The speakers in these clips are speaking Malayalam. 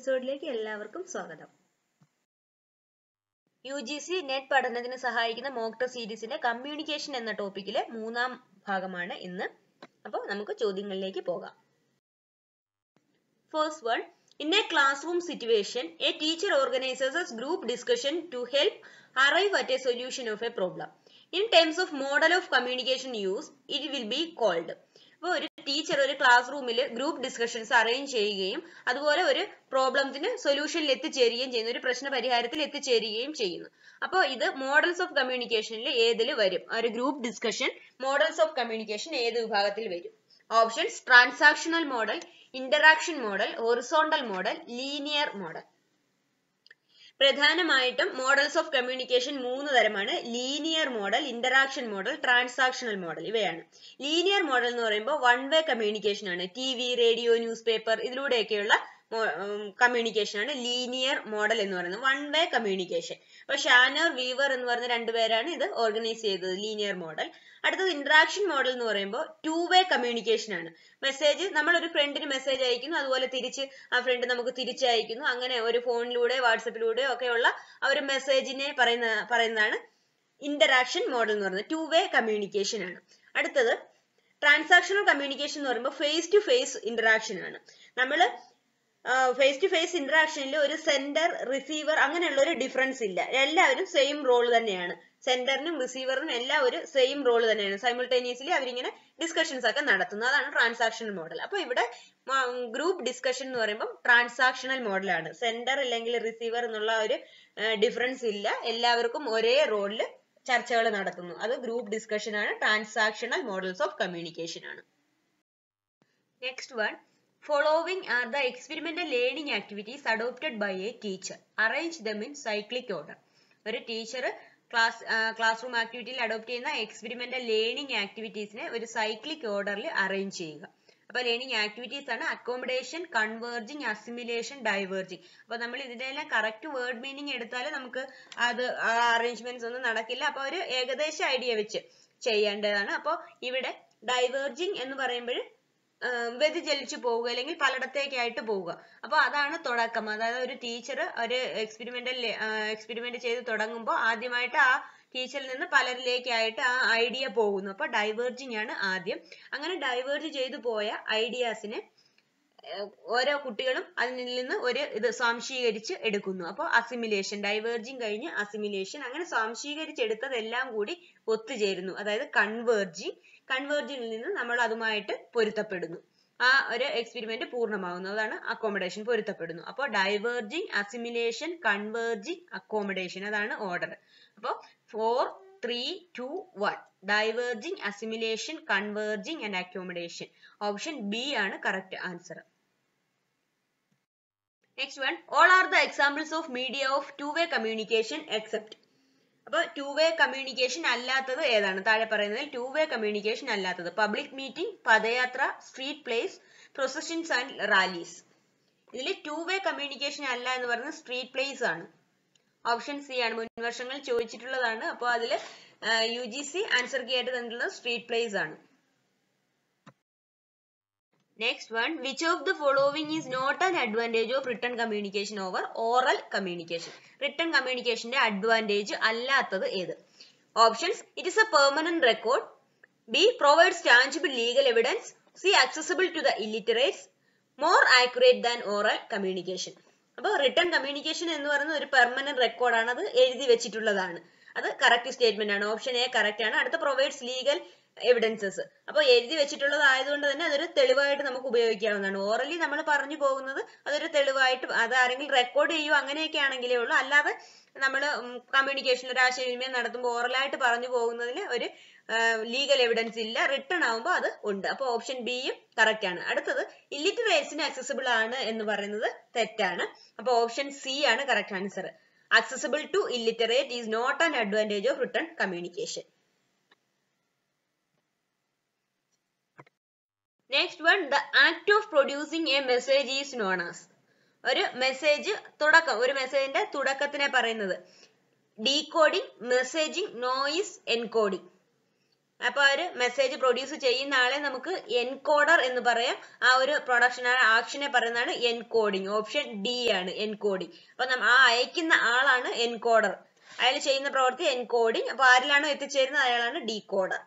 എപ്പിസോഡിലേക്ക് എല്ലാവർക്കും സ്വാഗതം യു ജി സി നെറ്റ് പഠനത്തിന് സഹായിക്കുന്ന മോക്ക് ടെസ്റ്റ് സീരീസിന്റെ കമ്മ്യൂണിക്കേഷൻ എന്ന ടോപ്പിക്കിലെ മൂന്നാം ഭാഗമാണ് ഇന്ന് അപ്പോൾ നമുക്ക് ചോദ്യങ്ങളിലേക്ക് പോകാം first one in a classroom situation a teacher organises group discussion to help arrive at a solution of a problem. In terms of model of communication used, it will be called. അപ്പോൾ ഒരു ടീച്ചർ ഒരു ക്ലാസ് റൂമിൽ ഗ്രൂപ്പ് ഡിസ്കഷൻസ് അറേഞ്ച് ചെയ്യുകയും അതുപോലെ ഒരു പ്രോബ്ലത്തിന് സൊല്യൂഷനിൽ എത്തിച്ചേരുകയും ചെയ്യുന്നു ഒരു പ്രശ്ന പരിഹാരത്തിൽ എത്തിച്ചേരുകയും ചെയ്യുന്നു അപ്പോൾ ഇത് മോഡൽസ് ഓഫ് കമ്മ്യൂണിക്കേഷനിൽ ഏതിൽ വരും ഒരു group discussion models of communication ഏത് വിഭാഗത്തിൽ വരും options transactional model interaction model horizontal model linear model പ്രധാനമായിട്ടും മോഡൽസ് ഓഫ് കമ്മ്യൂണിക്കേഷൻ മൂന്ന് തരമാണ് linear model interaction model transactional model ഇവയാണ് ലീനിയർ മോഡൽ എന്ന് പറയുമ്പോൾ വൺ വേ കമ്മ്യൂണിക്കേഷൻ ആണ് T V radio newspaper ഇതിലൂടെയൊക്കെയുള്ള കമ്മ്യൂണിക്കേഷൻ ആണ് ലീനിയർ മോഡൽ എന്ന് പറയുന്നത് വൺ വേ കമ്മ്യൂണിക്കേഷൻ അപ്പൊ ഷാനർ വീവർ എന്ന് പറയുന്ന രണ്ടുപേരാണ് ഇത് ഓർഗനൈസ് ചെയ്തത് ലീനിയർ മോഡൽ അടുത്തത് ഇന്ററാക്ഷൻ മോഡൽ എന്ന് പറയുമ്പോൾ ടു വേ കമ്മ്യൂണിക്കേഷൻ ആണ് മെസ്സേജ് നമ്മൾ ഒരു ഫ്രണ്ടിന് മെസ്സേജ് അയക്കുന്നു അതുപോലെ തിരിച്ച് ആ ഫ്രണ്ട് നമുക്ക് തിരിച്ചയക്കുന്നു അങ്ങനെ ഒരു ഫോണിലൂടെ വാട്സപ്പിലൂടെയോ ഒക്കെയുള്ള ആ ഒരു മെസ്സേജിനെ പറയുന്ന പറയുന്നതാണ് ഇന്ററാക്ഷൻ മോഡൽ എന്ന് പറയുന്നത് ടു വേ കമ്മ്യൂണിക്കേഷൻ ആണ് അടുത്തത് ട്രാൻസാക്ഷണൽ കമ്മ്യൂണിക്കേഷൻ എന്ന് പറയുമ്പോൾ ഫേസ് ടു ഫേസ് ഇന്ററാക്ഷൻ ആണ് നമ്മൾ ഫേസ് ടു ഫേസ് ഇന്ററാക്ഷനിൽ ഒരു സെൻഡർ റിസീവർ അങ്ങനെയുള്ള ഒരു ഡിഫറൻസ് ഇല്ല എല്ലാവരും സെയിം റോൾ തന്നെയാണ് സെൻഡറിനും റിസീവറിനും എല്ലാം ഒരു സെയിം റോൾ തന്നെയാണ് സൈമിൾട്ടേനിയസ്ലി അവരിങ്ങനെ ഡിസ്കഷൻസ് ഒക്കെ നടത്തുന്നു അതാണ് ട്രാൻസാക്ഷണൽ മോഡൽ അപ്പൊ ഇവിടെ ഗ്രൂപ്പ് ഡിസ്കഷൻ എന്ന് പറയുമ്പോൾ ട്രാൻസാക്ഷണൽ മോഡലാണ് സെൻഡർ അല്ലെങ്കിൽ റിസീവർ എന്നുള്ള ഒരു ഡിഫറൻസ് ഇല്ല എല്ലാവർക്കും ഒരേ റോളിൽ ചർച്ചകൾ നടത്തുന്നു അത് ഗ്രൂപ്പ് ഡിസ്കഷൻ ആണ് ട്രാൻസാക്ഷണൽ മോഡൽസ് ഓഫ് കമ്മ്യൂണിക്കേഷൻ ആണ് next one Following are the experimental learning activities adopted by a teacher. Arrange them in cyclic order. ഒരു ടീച്ചർ ക്ലാസ് ക്ലാസ് റൂം ആക്ടിവിറ്റിയിൽ അഡോപ്റ്റ് ചെയ്യുന്ന എക്സ്പെരിമെന്റൽ ലേണിംഗ് ആക്ടിവിറ്റീസിനെ ഒരു സൈക്ലിക് ഓർഡറിൽ അറേഞ്ച് ചെയ്യുക അപ്പൊ ലേണിംഗ് ആക്ടിവിറ്റീസ് ആണ് അക്കോമഡേഷൻ കൺവേർജിങ് അസിമിലേഷൻ ഡൈവേർജിങ് അപ്പൊ നമ്മൾ ഇതിന്റെ എല്ലാം കറക്റ്റ് വേർഡ് മീനിങ് എടുത്താൽ നമുക്ക് അത് അറേഞ്ച്മെന്റ്സ് ഒന്നും നടക്കില്ല അപ്പൊ ഒരു ഏകദേശ ഐഡിയ വെച്ച് ചെയ്യേണ്ടതാണ് അപ്പോൾ ഇവിടെ ഡൈവേർജിങ് എന്ന് പറയുമ്പോൾ വ്യതിചലിച്ചു പോവുക അല്ലെങ്കിൽ പലയിടത്തേക്കായിട്ട് പോവുക അപ്പൊ അതാണ് തുടക്കം അതായത് ഒരു ടീച്ചർ ഒരു എക്സ്പെരിമെന്റൽ എക്സ്പെരിമെന്റ് ചെയ്ത് തുടങ്ങുമ്പോൾ ആദ്യമായിട്ട് ആ ടീച്ചറിൽ നിന്ന് പലരിലേക്കായിട്ട് ആ ഐഡിയ പോകുന്നു അപ്പൊ ഡൈവേർജിങ് ആണ് ആദ്യം അങ്ങനെ ഡൈവേർജ് ചെയ്തു പോയ ഐഡിയാസിനെ ഓരോ കുട്ടികളും അതിൽ നിന്ന് ഒരു ഇത് സ്വാംശീകരിച്ച് എടുക്കുന്നു അപ്പോൾ അസിമിലേഷൻ ഡൈവേർജിങ് കഴിഞ്ഞ് അസിമിലേഷൻ അങ്ങനെ സ്വാംശീകരിച്ചെടുത്തതെല്ലാം കൂടി ഒത്തുചേരുന്നു അതായത് കൺവേർജിങ് കൺവേർജിങ്ങിൽ നിന്ന് നമ്മൾ അതുമായിട്ട് പൊരുത്തപ്പെടുന്നു ആ ഒരു എക്സ്പെരിമെന്റ് പൂർണ്ണമാകുന്നു അതാണ് അക്കോമഡേഷൻ പൊരുത്തപ്പെടുന്നു അപ്പോൾ ഡൈവേർജിങ് അസിമിലേഷൻ കൺവേർജിങ് അക്കോമഡേഷൻ അതാണ് ഓർഡർ അപ്പോൾ four three two one diverging assimilation converging and accommodation option B ആണ് correct answer next one all are the examples of media of two way communication except അപ്പൊ ടു വേ കമ്മ്യൂണിക്കേഷൻ അല്ലാത്തത് ഏതാണ് താഴെ പറയുന്നതിൽ ടു വേ കമ്മ്യൂണിക്കേഷൻ അല്ലാത്തത് public meeting padayatra street place processions and rallies ഇതിൽ ടു വേ കമ്മ്യൂണിക്കേഷൻ അല്ല എന്ന് പറയുന്നത് സ്ട്രീറ്റ് പ്ലേസ് ആണ് ഓപ്ഷൻ സി ആണ് മുൻ വർഷങ്ങളിൽ ചോദിച്ചിട്ടുള്ളതാണ് അപ്പോൾ അതിൽ U G C answer key ആയിട്ട് തന്നിട്ടുള്ളത് സ്ട്രീറ്റ് പ്ലേസ് ആണ് next one which of the following is not an advantage of return communication over oral communication return കമ്മ്യൂണിക്കേഷന്റെ അഡ്വാൻറ്റേജ് അല്ലാത്തത് ഏത് options it is A permanent record B provides tangible legal evidence C accessible to the illiterates more accurate than oral communication അപ്പോൾ റിട്ടേൺ കമ്മ്യൂണിക്കേഷൻ എന്ന് പറയുന്നത് ഒരു പെർമനന്റ് റെക്കോർഡാണ് അത് എഴുതി വെച്ചിട്ടുള്ളതാണ് അത് കറക്റ്റ് സ്റ്റേറ്റ്മെന്റ് ആണ് ഓപ്ഷൻ എ കറക്റ്റ് ആണ് അടുത്ത പ്രൊവൈഡ്സ് ലീഗൽ എവിഡൻസസ് അപ്പോൾ എഴുതി വെച്ചിട്ടുള്ളത് ആയതുകൊണ്ട് തന്നെ അതൊരു തെളിവായിട്ട് നമുക്ക് ഉപയോഗിക്കാവുന്നതാണ് ഓറലി നമ്മൾ പറഞ്ഞു പോകുന്നത് അതൊരു തെളിവായിട്ട് അത് ആരെങ്കിലും റെക്കോർഡ് ചെയ്യുമോ അങ്ങനെയൊക്കെ ആണെങ്കിലേ ഉള്ളൂ അല്ലാതെ നമ്മൾ കമ്മ്യൂണിക്കേഷൻ ഒരു ആശയവിനിമയം നടത്തുമ്പോൾ ഓറലായിട്ട് പറഞ്ഞു പോകുന്നതിന് ഒരു ലീഗൽ എവിഡൻസ് ഇല്ല റിട്ടേൺ ആവുമ്പോൾ അത് ഉണ്ട് അപ്പോൾ ഓപ്ഷൻ ബിയും കറക്റ്റ് ആണ് അടുത്തത് ഇല്ലിറ്ററേറ്റ്സിന് അക്സസിബിൾ ആണ് എന്ന് പറയുന്നത് തെറ്റാണ് അപ്പോൾ ഓപ്ഷൻ സി ആണ് correct answer accessible to illiterate is not an advantage of written communication. Next one, the act of producing a message is known as. ഒരു മെസ്സേജ് തുടക്കം ഒരു മെസ്സേജിന്റെ തുടക്കത്തിനെ പറയുന്നത് ഡീകോഡിംഗ് മെസ്സേജിംഗ് നോയിസ് എൻകോഡിംഗ് അപ്പൊ ആ ഒരു മെസ്സേജ് പ്രൊഡ്യൂസ് ചെയ്യുന്ന ആളെ നമുക്ക് എൻകോഡർ എന്ന് പറയാം ആ ഒരു പ്രൊഡക്ഷൻ ആക്ഷനെ പറയുന്നതാണ് എൻകോഡിങ് ഓപ്ഷൻ ഡി ആണ് എൻകോഡിങ് അപ്പൊ ആ അയക്കുന്ന ആളാണ് എൻകോഡർ അയാൾ ചെയ്യുന്ന പ്രവൃത്തി എൻകോഡിങ് അപ്പൊ ആരിലാണോ എത്തിച്ചേരുന്നത് അയാളാണ് decoder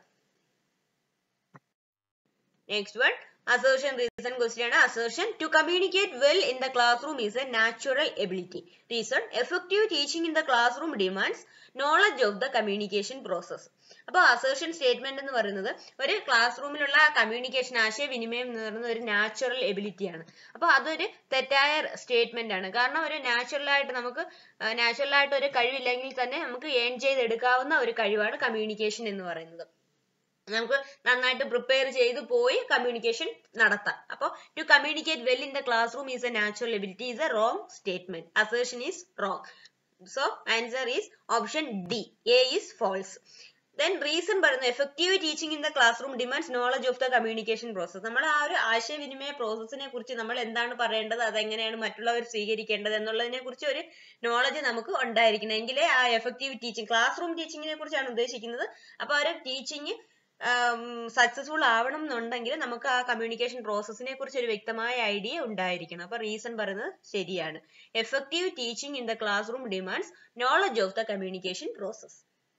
next one assertion reason question ആണ് assertion to communicate well in the classroom is a natural ability reason effective teaching in the classroom demands knowledge of the communication process അപ്പോൾ അസേർഷൻ സ്റ്റേറ്റ്മെന്റ് എന്ന് പറയുന്നത് ഒരു ക്ലാസ് റൂമിലുള്ള കമ്മ്യൂണിക്കേഷൻ ആശയവിനിമയം എന്ന് പറയുന്നത് ഒരു നാച്ചുറൽ എബിലിറ്റി ആണ് അപ്പോൾ അതൊരു തെറ്റായ സ്റ്റേറ്റ്മെന്റ് ആണ് കാരണം ഒരു നാച്ചുറൽ ആയിട്ട് നമുക്ക് നാച്ചുറൽ ആയിട്ട് ഒരു കഴിവില്ലെങ്കിൽ തന്നെ നമുക്ക് ഏൺ ചെയ്തെടുക്കാവുന്ന ഒരു കഴിവാണ് കമ്മ്യൂണിക്കേഷൻ എന്ന് പറയുന്നത് നമുക്ക് നന്നായിട്ട് പ്രിപ്പയർ ചെയ്ത് പോയി കമ്മ്യൂണിക്കേഷൻ നടത്താം അപ്പോൾ to communicate well in the classroom is a natural ability is a wrong statement assertion is wrong so answer is option D A is false then reason പറയുന്നു effective teaching in the classroom demands knowledge of the communication process നമ്മൾ ആ ഒരു ആശയവിനിമയ പ്രോസസ്സിനെ കുറിച്ച് നമ്മൾ എന്താണ് പറയേണ്ടത് അതെങ്ങനെയാണ് മറ്റുള്ളവർ സ്വീകരിക്കേണ്ടത് എന്നുള്ളതിനെ കുറിച്ച് ഒരു നോളജ് നമുക്ക് ഉണ്ടായിരിക്കണം എങ്കിലേ ആ എഫക്റ്റീവ് ടീച്ചിങ് ക്ലാസ് റൂം ടീച്ചിങ്ങിനെ കുറിച്ചാണ് ഉദ്ദേശിക്കുന്നത് അപ്പോൾ ആ ഒരു ടീച്ചിങ് സക്സസ്ഫുൾ ആവണം എന്നുണ്ടെങ്കിൽ നമുക്ക് ആ കമ്മ്യൂണിക്കേഷൻ പ്രോസസ്സിനെ കുറിച്ച് ഒരു വ്യക്തമായ ഐഡിയ ഉണ്ടായിരിക്കണം അപ്പൊ റീസൺ പറയുന്നത് ശരിയാണ് effective teaching in the classroom demands knowledge of the communication process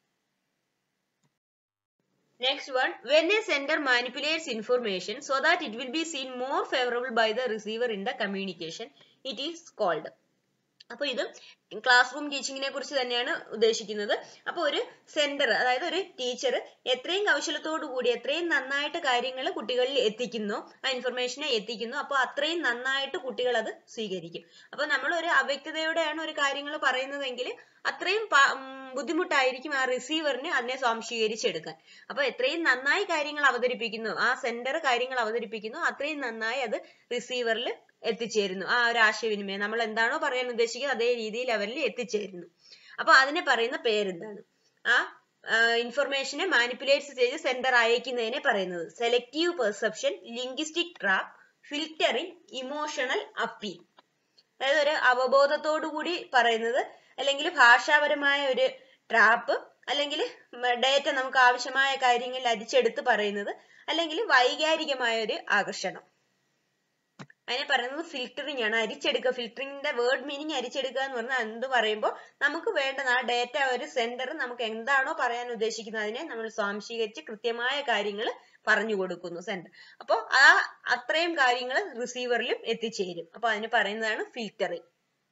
Next one, when a sender manipulates information so that it will be seen more favorable by the receiver in the communication, it is called. അപ്പോൾ ഇത് ക്ലാസ് റൂം ടീച്ചിങ്ങിനെ കുറിച്ച് തന്നെയാണ് ഉദ്ദേശിക്കുന്നത് അപ്പോൾ ഒരു സെന്റർ അതായത് ഒരു ടീച്ചർ എത്രയും കൗശലത്തോടു കൂടി എത്രയും നന്നായിട്ട് കാര്യങ്ങൾ കുട്ടികളിൽ എത്തിക്കുന്നു ആ ഇൻഫർമേഷനെ എത്തിക്കുന്നു അപ്പോൾ അത്രയും നന്നായിട്ട് കുട്ടികൾ അത് സ്വീകരിക്കും അപ്പോൾ നമ്മൾ ഒരു അവ്യക്തതയോടെയാണ് ഒരു കാര്യങ്ങൾ പറയുന്നതെങ്കിൽ അത്രയും ബുദ്ധിമുട്ടായിരിക്കും ആ റിസീവറിന് അതിനെ സ്വാംശീകരിച്ചെടുക്കാൻ അപ്പോൾ എത്രയും നന്നായി കാര്യങ്ങൾ അവതരിപ്പിക്കുന്നു ആ സെന്റർ കാര്യങ്ങൾ അവതരിപ്പിക്കുന്നു അത്രയും നന്നായി അത് റിസീവറിൽ എത്തിച്ചേരുന്നു ആ ഒരു ആശയവിനിമയം നമ്മൾ എന്താണോ പറയാൻ ഉദ്ദേശിക്കുന്നത് അതേ രീതിയിൽ അവരിൽ എത്തിച്ചേരുന്നു അപ്പൊ അതിനെ പറയുന്ന പേരെന്താണ് ആ ഇൻഫർമേഷനെ മാനിപ്പുലേറ്റ് ചെയ്ത് സെന്റർ അയക്കുന്നതിനെ പറയുന്നത് selective perception linguistic trap filtering emotional appeal അതായത് ഒരു അവബോധത്തോടു കൂടി പറയുന്നത് അല്ലെങ്കിൽ ഭാഷാപരമായ ഒരു ട്രാപ്പ് അല്ലെങ്കിൽ ഡേറ്റ നമുക്ക് ആവശ്യമായ കാര്യങ്ങളിൽ അരിച്ചെടുത്ത് പറയുന്നത് അല്ലെങ്കിൽ വൈകാരികമായ ഒരു ആകർഷണം അതിനെ പറയുന്നത് ഫിൽറ്ററിംഗ് ആണ് അരിച്ചെടുക്കുക ഫിൽറ്ററിംഗിന്റെ വേർഡ് മീനിങ് അരിച്ചെടുക്കുക എന്ന് പറഞ്ഞാൽ എന്ത് പറയുമ്പോൾ നമുക്ക് വേണ്ട ആ ഡേറ്റ ഒരു സെന്റർ നമുക്ക് എന്താണോ പറയാൻ ഉദ്ദേശിക്കുന്നത് അതിനെ നമ്മൾ സ്വാംശീകരിച്ച് കൃത്യമായ കാര്യങ്ങൾ പറഞ്ഞു കൊടുക്കുന്നു സെന്റർ അപ്പോൾ ആ അത്രയും കാര്യങ്ങൾ റിസീവറിലും എത്തിച്ചേരും അപ്പൊ അതിന് പറയുന്നതാണ് filtering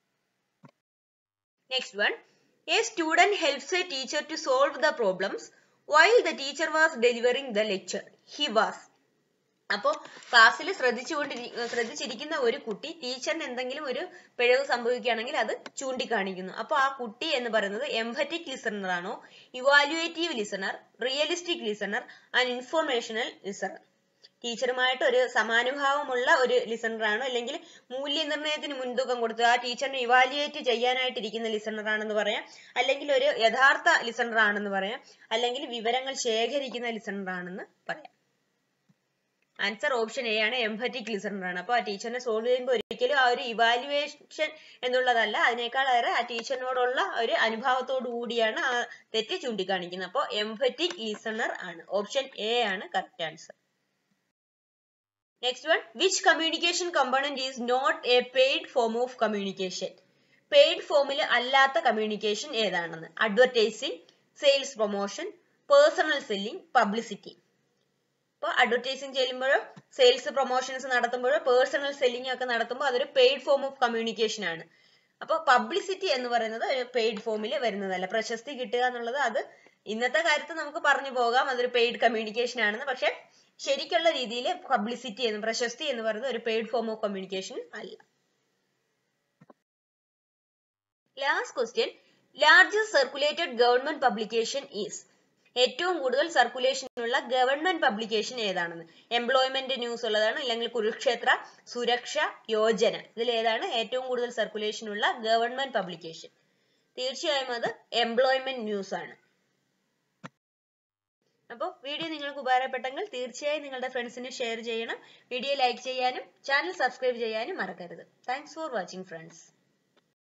next one a student helps a teacher to solve the problems while the teacher was delivering the lecture he was അപ്പോൾ ക്ലാസ്സിൽ ശ്രദ്ധിച്ചുകൊണ്ടിരി ശ്രദ്ധിച്ചിരിക്കുന്ന ഒരു കുട്ടി ടീച്ചറിന് എന്തെങ്കിലും ഒരു പിഴവ് സംഭവിക്കുകയാണെങ്കിൽ അത് ചൂണ്ടിക്കാണിക്കുന്നു അപ്പോൾ ആ കുട്ടി എന്ന് പറയുന്നത് എംഫറ്റിക് ലിസണർ ആണോ evaluative listener realistic listener and informational listener ടീച്ചറുമായിട്ട് ഒരു സമാനുഭാവമുള്ള ഒരു ലിസണർ ആണോ അല്ലെങ്കിൽ മൂല്യനിർണ്ണയത്തിന് മുൻതൂക്കം കൊടുത്ത് ആ ടീച്ചറിനെ ഇവാലുവേറ്റ് ചെയ്യാനായിട്ടിരിക്കുന്ന ലിസണർ ആണെന്ന് പറയാം അല്ലെങ്കിൽ ഒരു യഥാർത്ഥ ലിസണർ ആണെന്ന് പറയാം അല്ലെങ്കിൽ വിവരങ്ങൾ ശേഖരിക്കുന്ന ലിസണർ ആണെന്ന് പറയാം ആൻസർ ഓപ്ഷൻ എ ആണ് എംഫറ്റിക് ലിസണർ ആണ് അപ്പോൾ ആ ടീച്ചറിനെ സോൾവ് ചെയ്യുമ്പോൾ ഒരിക്കലും ആ ഒരു ഇവാലുവേഷൻ എന്നുള്ളതല്ല അതിനേക്കാൾ ഏറെ ആ ടീച്ചറിനോടുള്ള ഒരു അനുഭാവത്തോടു കൂടിയാണ് ആ തെറ്റ് ചൂണ്ടിക്കാണിക്കുന്നത് അപ്പോൾ എംഫറ്റിക് ലിസണർ ആണ് ഓപ്ഷൻ എ ആണ് correct answer next one which communication component is not a paid form of communication paid ഫോമിൽ അല്ലാത്ത കമ്മ്യൂണിക്കേഷൻ ഏതാണെന്ന് advertising sales promotion personal selling publicity ഇപ്പോൾ അഡ്വർടൈസിങ് ചെയ്യുമ്പോഴോ സെയിൽസ് പ്രൊമോഷൻസ് നടത്തുമ്പോഴോ പേഴ്സണൽ സെല്ലിംഗ് ഒക്കെ നടത്തുമ്പോൾ അതൊരു പെയ്ഡ് ഫോം ഓഫ് കമ്മ്യൂണിക്കേഷൻ ആണ് അപ്പോൾ പബ്ലിസിറ്റി എന്ന് പറയുന്നത് ഒരു പെയ്ഡ് ഫോമിൽ വരുന്നതല്ല പ്രശസ്തി കിട്ടുക എന്നുള്ളത് അത് ഇന്നത്തെ കാര്യത്ത് നമുക്ക് പറഞ്ഞു പോകാം അതൊരു പെയ്ഡ് കമ്മ്യൂണിക്കേഷൻ ആണെന്ന് പക്ഷെ ശരിക്കുള്ള രീതിയിൽ പബ്ലിസിറ്റി എന്ന് പ്രശസ്തി എന്ന് പറയുന്നത് ഒരു പെയ്ഡ് ഫോം ഓഫ് കമ്മ്യൂണിക്കേഷൻ അല്ല last question largest circulated government publication is ഏറ്റവും കൂടുതൽ സർക്കുലേഷൻ ഉള്ള ഗവൺമെന്റ് പബ്ലിക്കേഷൻ ഏതാണെന്ന് എംപ്ലോയ്മെന്റ് ന്യൂസ് ഉള്ളതാണ് അല്ലെങ്കിൽ കുരുക്ഷേത്ര സുരക്ഷ യോജന ഇതിൽ ഏതാണ് ഏറ്റവും കൂടുതൽ സർക്കുലേഷൻ ഉള്ള ഗവൺമെന്റ് പബ്ലിക്കേഷൻ തീർച്ചയായും അത് എംപ്ലോയ്മെന്റ് ന്യൂസ് ആണ് അപ്പോൾ വീഡിയോ നിങ്ങൾക്ക് ഉപകാരപ്പെട്ടെങ്കിൽ തീർച്ചയായും നിങ്ങളുടെ ഫ്രണ്ട്സിന് ഷെയർ ചെയ്യണം വീഡിയോ ലൈക്ക് ചെയ്യാനും ചാനൽ സബ്സ്ക്രൈബ് ചെയ്യാനും മറക്കരുത് താങ്ക്സ് ഫോർ വാച്ചിങ് ഫ്രണ്ട്സ്